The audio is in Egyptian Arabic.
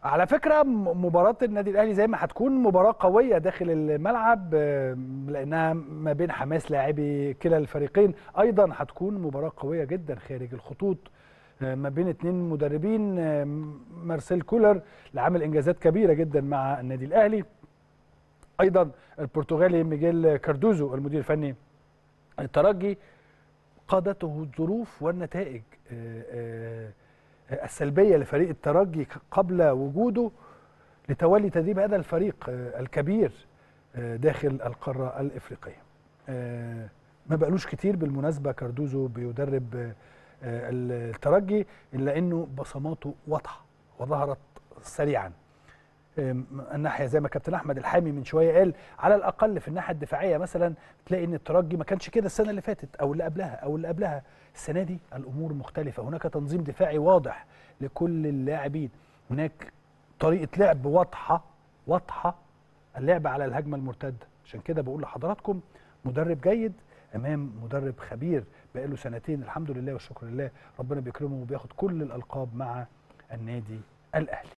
على فكره م- مباراه النادي الاهلي زي ما هتكون مباراه قويه داخل الملعب آه، لانها ما بين حماس لاعبي كلا الفريقين ايضا هتكون مباراه قويه جدا خارج الخطوط آه، ما بين اتنين مدربين آه، مارسيل كولر اللي عامل انجازات كبيره جدا مع النادي الاهلي ايضا البرتغالي ميجيل كاردوزو المدير الفني الترجي قادته الظروف والنتائج آه، آه، السلبيه لفريق الترجي قبل وجوده لتولي تدريب هذا الفريق آه، الكبير آه، داخل القاره الافريقيه. آه، ما بقالوش كتير بالمناسبه كاردوزو بيدرب آه، آه، الترجي الا انه بصماته واضحه وظهرت سريعا. آم، الناحيه زي ما كابتن احمد الحامي من شويه قال على الاقل في الناحيه الدفاعيه مثلا تلاقي ان الترجي ما كانش كده السنه اللي فاتت او اللي قبلها او اللي قبلها السنه دي الامور مختلفه هناك تنظيم دفاعي واضح لكل اللاعبين هناك طريقه لعب واضحه واضحه اللعب على الهجمه المرتده عشان كده بقول لحضراتكم مدرب جيد امام مدرب خبير بقاله سنتين الحمد لله والشكر لله ربنا بيكرمه وبياخد كل الالقاب مع النادي الاهلي